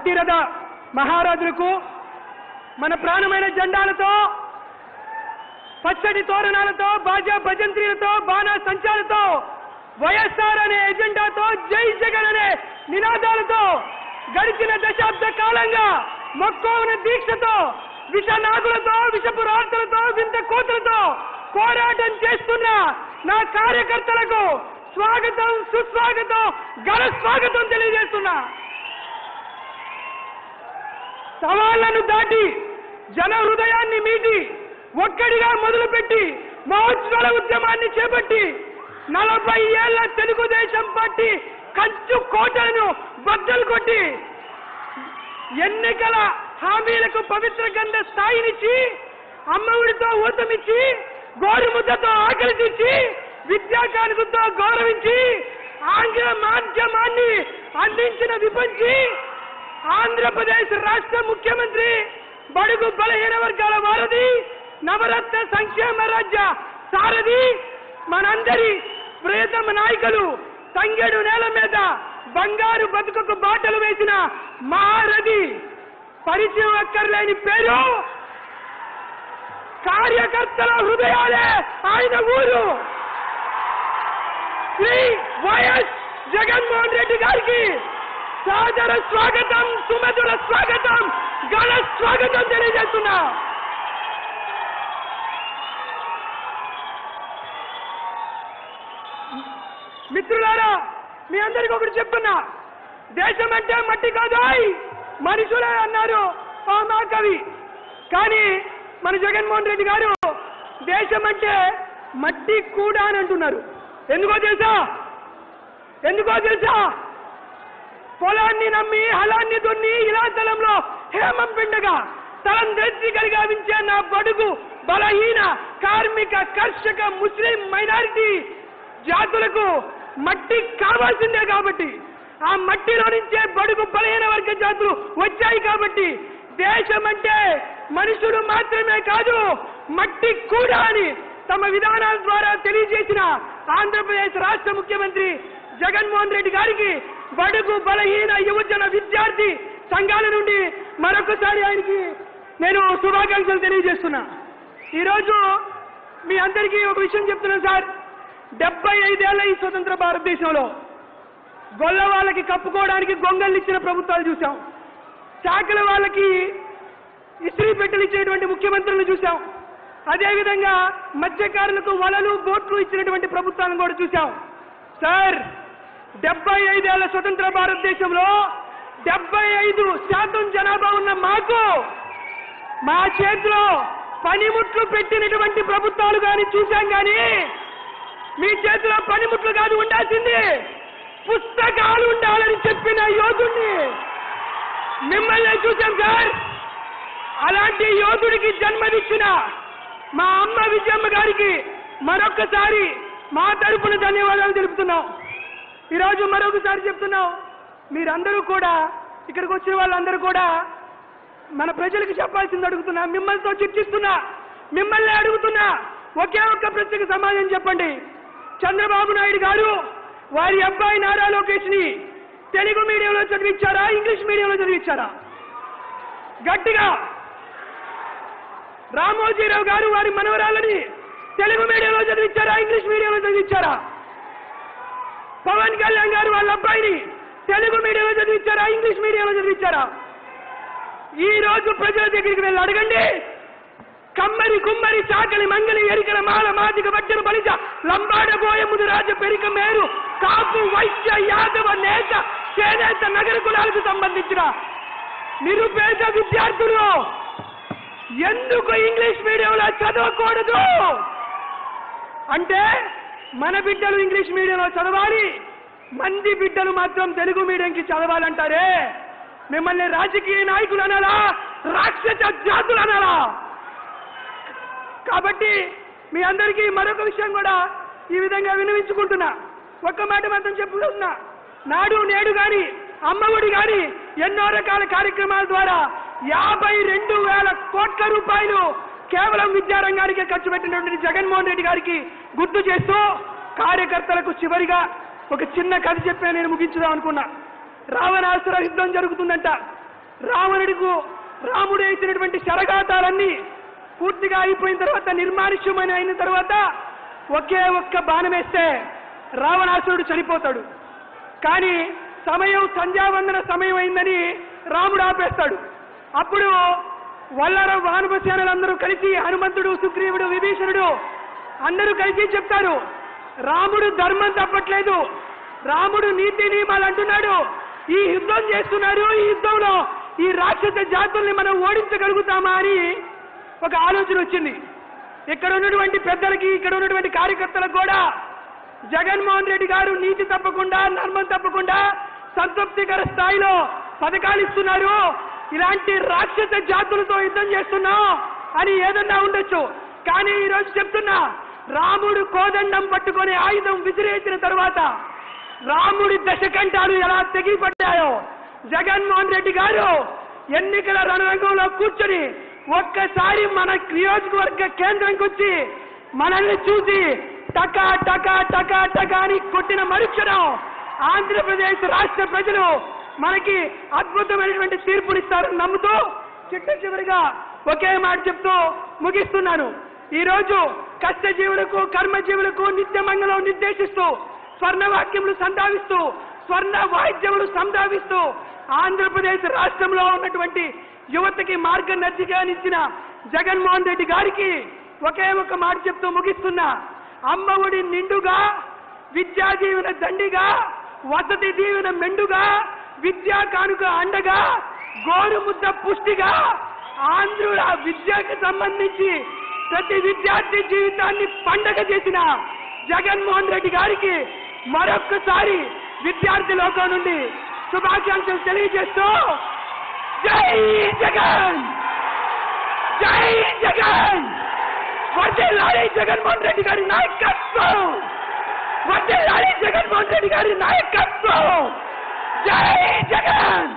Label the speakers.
Speaker 1: భగీరథ మహారాజులకు మన ప్రాణమైన జెండాలతో పచ్చడి తోరణాలతో బాజా భజంత్రీలతో బాణా సంచాలతో వైఎస్ఆర్ అనే ఎజెండాతో జై జగన్ అనే నినాదాలతో గడిచిన దశాబ్ద కాలంగా మొక్కోన దీక్షతో విష నాగులతో విషపు రాత్రులతో వింత కోతులతో పోరాటం చేస్తున్న నా కార్యకర్తలకు స్వాగతం సుస్వాగతం ఘన స్వాగతం తెలియజేస్తున్నా సవాళ్లను దాటి జన హృదయాన్ని మీటి ఒక్కడిగా మొదలుపెట్టి మహోజ్వల ఉద్యమాన్ని చేపట్టి నలభై ఏళ్ల తెలుగుదేశం పార్టీ కంచు కోటలను బద్దలు కొట్టి ఎన్నికల హామీలకు పవిత్ర గంధ స్థాయినిచ్చి అమ్మఒడితో ఊతమిచ్చి గోరుముద్దతో ఆకలి తీర్చి విద్యా కానుకతో గౌరవించి ఆంగ్ల మాధ్యమాన్ని అందించిన విపంచి ఆంధ్రప్రదేశ్ రాష్ట్ర ముఖ్యమంత్రి బడుగు బలహీన వర్గాల వారధి నవరత్న సంక్షేమ రాజ్య సారథి మనందరి ప్రియతమ నాయకులు తంగేడు నేల మీద బంగారు బతుకుకు బాటలు వేసిన మహారథి పరిచయం అక్కర్లేని పేరు కార్యకర్తల హృదయాలే ఆయన ఊరు శ్రీ వైఎస్ జగన్మోహన్ రెడ్డి గారికి సాదర స్వాగతం సుమధుర స్వాగతం ఘన స్వాగతం తెలియజేస్తున్నా మిత్రులారా మీ అందరికి ఒకటి చెప్తున్నా దేశం అంటే మట్టి కాదోయ్ మనుషులే అన్నారు ఆ మహాకవి కానీ మన జగన్మోహన్ రెడ్డి గారు దేశం అంటే మట్టి కూడా అని అంటున్నారు ఎందుకో తెలుసా ఎందుకో తెలుసా పొలాన్ని నమ్మి హలాన్ని దున్ని ఇలాచలంలో హేమం పిండగా తలం తెచ్చి కలిగావించే నా బడుగు బలహీన కార్మిక కర్షక ముస్లిం మైనారిటీ జాతులకు మట్టి కావాల్సిందే కాబట్టి ఆ మట్టిలో నుంచే బడుగు బలహీన వర్గ జాతులు వచ్చాయి కాబట్టి దేశం అంటే మనుషులు మాత్రమే కాదు మట్టి కూడా అని తమ విధానాల ద్వారా తెలియజేసిన ఆంధ్రప్రదేశ్ రాష్ట్ర ముఖ్యమంత్రి జగన్మోహన్ రెడ్డి గారికి బడుగు బలహీన యువజన విద్యార్థి సంఘాల నుండి మరొకసారి ఆయనకి నేను శుభాకాంక్షలు తెలియజేస్తున్నా ఈరోజు మీ అందరికీ ఒక విషయం చెప్తున్నాను సార్ డెబ్బై ఐదేళ్ల ఈ స్వతంత్ర భారతదేశంలో గొల్ల వాళ్ళకి కప్పుకోవడానికి గొంగళ్ళు ఇచ్చిన ప్రభుత్వాలు చూసాం చాకల వాళ్ళకి ఇస్త్రీ పెట్టెలు ఇచ్చేటువంటి ముఖ్యమంత్రులను చూసాం అదేవిధంగా మత్స్యకారులకు వలలు బోట్లు ఇచ్చినటువంటి ప్రభుత్వాలను కూడా చూసాం సార్ డెబ్బై ఐదేళ్ల స్వతంత్ర భారతదేశంలో డెబ్బై ఐదు శాతం జనాభా ఉన్న మాకు మా చేతిలో పనిముట్లు పెట్టినటువంటి ప్రభుత్వాలు కానీ చూశాం కానీ మీ చేతిలో పనిముట్లు కాదు ఉండాల్సింది పుస్తకాలు ఉండాలని చెప్పిన యోధుణ్ణి మిమ్మల్ని చూశాం సార్ అలాంటి యోధుడికి జన్మనిచ్చిన మా అమ్మ విజయమ్మ గారికి మరొక్కసారి మా తరపున ధన్యవాదాలు తెలుపుతున్నాం ఈరోజు మరొకసారి చెప్తున్నాం మీరందరూ కూడా ఇక్కడికి వచ్చిన వాళ్ళందరూ కూడా మన ప్రజలకు చెప్పాల్సింది అడుగుతున్నా మిమ్మల్నితో చర్చిస్తున్నా మిమ్మల్ని అడుగుతున్నా ఒకే ఒక్క ప్రశ్నకు సమాధానం చెప్పండి చంద్రబాబు నాయుడు గారు వారి అబ్బాయి నారా లోకేష్ ని తెలుగు మీడియంలో చదివించారా ఇంగ్లీష్ మీడియంలో చదివించారా గట్టిగా రామోజీరావు గారు వారి మనవరాలని తెలుగు మీడియంలో చదివించారా ఇంగ్లీష్ మీడియంలో చదివించారా పవన్ కళ్యాణ్ గారు వాళ్ళ అబ్బాయిని తెలుగు మీడియంలో చదివించారా ఇంగ్లీష్ మీడియంలో చదివించారా ఈ రోజు ప్రజల దగ్గరికి వెళ్ళి అడగండి కమ్మరి కుమ్మరి చాకలి మంగలి ఎరికల మాల మాదిక వడ్డన బలిజ లంబాడ గోయముదు రాజ పెరిక మేరు కాపు వైశ్య యాదవ నేత చేనేత నగర కులాలకు సంబంధించిన నిరుపేద విద్యార్థులు ఎందుకు ఇంగ్లీష్ మీడియంలో చదవకూడదు అంటే మన బిడ్డలు ఇంగ్లీష్ మీడియంలో చదవాలి మంది బిడ్డలు మాత్రం తెలుగు మీడియంకి చదవాలంటారే మిమ్మల్ని రాజకీయ నాయకులు అనాలా రాక్షస జాతులు అనాలా కాబట్టి మీ అందరికీ మరొక విషయం కూడా ఈ విధంగా వినవించుకుంటున్నా ఒక్క మాట మాత్రం చెప్పుకుంటున్నా నాడు నేడు గాని అమ్మఒడి గాని ఎన్నో రకాల కార్యక్రమాల ద్వారా యాభై రెండు వేల కోట్ల రూపాయలు కేవలం విద్యారంగానికే ఖర్చు పెట్టినటువంటి జగన్మోహన్ రెడ్డి గారికి గుర్తు చేస్తూ కార్యకర్తలకు చివరిగా ఒక చిన్న కథ చెప్పి నేను ముగించుదాం అనుకున్నా రావణాసుర యుద్ధం జరుగుతుందంట రావణుడికు రాముడు వేసినటువంటి శరఘాతాలన్నీ పూర్తిగా అయిపోయిన తర్వాత నిర్మానుష్యమైన అయిన తర్వాత ఒకే ఒక్క బాణం వేస్తే రావణాసురుడు చనిపోతాడు కానీ సమయం సంధ్యావందన సమయం అయిందని రాముడు ఆపేస్తాడు అప్పుడు వల్లర వానపసేనలందరూ కలిసి హనుమంతుడు సుగ్రీవుడు విభీషణుడు అందరూ కలిసి చెప్తారు రాముడు ధర్మం తప్పట్లేదు రాముడు నీతి నియమాలు అంటున్నాడు ఈ యుద్ధం చేస్తున్నారు ఈ యుద్ధంలో ఈ రాక్షస జాతుల్ని మనం ఓడించగలుగుతామా అని ఒక ఆలోచన వచ్చింది ఇక్కడ ఉన్నటువంటి పెద్దలకి ఇక్కడ ఉన్నటువంటి కార్యకర్తలకు కూడా జగన్మోహన్ రెడ్డి గారు నీతి తప్పకుండా ధర్మం తప్పకుండా సంతృప్తికర స్థాయిలో పథకాలు ఇస్తున్నారు ఇలాంటి రాక్షస జాతులతో యుద్ధం చేస్తున్నాం అని ఏదన్నా ఉండొచ్చు కానీ ఈ రోజు చెప్తున్నా రాముడు కోదండం పట్టుకొని ఆయుధం విసిరేసిన తర్వాత రాముడి దశకంఠాలు ఎలా తెగిపడ్డాయో జగన్మోహన్ రెడ్డి గారు ఎన్నికల రణరంగంలో కూర్చొని ఒక్కసారి మన నియోజకవర్గ కేంద్రంకి వచ్చి మనల్ని చూసి టకా టకా టకా టకా అని కొట్టిన మరుక్షణం ఆంధ్రప్రదేశ్ రాష్ట్ర ప్రజలు మనకి అద్భుతమైనటువంటి తీర్పునిస్తారని నమ్ముతూ చిట్ట చివరిగా ఒకే మాట చెప్తూ ముగిస్తున్నాను ఈ రోజు కష్టజీవులకు కర్మజీవులకు నిత్యమంగళం నిర్దేశిస్తూ స్వర్ణ వాక్యములు సంధావిస్తూ స్వర్ణ వాయిద్యములు సంధావిస్తూ ఆంధ్రప్రదేశ్ రాష్ట్రంలో ఉన్నటువంటి యువతకి మార్గదర్శిగానిచ్చిన జగన్మోహన్ రెడ్డి గారికి ఒకే ఒక మాట చెప్తూ ముగిస్తున్నా అమ్మఒడి నిండుగా విద్యా దీవెన దండిగా వసతి దీవెన మెండుగా విద్యా కానుక అండగా గోరుముద్ద పుష్టిగా ఆంధ్రుల విద్యకు సంబంధించి ప్రతి విద్యార్థి జీవితాన్ని పండగ చేసిన జగన్మోహన్ రెడ్డి గారికి మరొక్కసారి విద్యార్థి లోకం నుండి శుభాకాంక్షలు తెలియజేస్తూ జై జగన్ జై జగన్ వర్ధిల్లాలి జగన్మోహన్ రెడ్డి గారి నాయకత్వం వర్ధిల్లాలి జగన్మోహన్ రెడ్డి గారి నాయకత్వం జై జగన్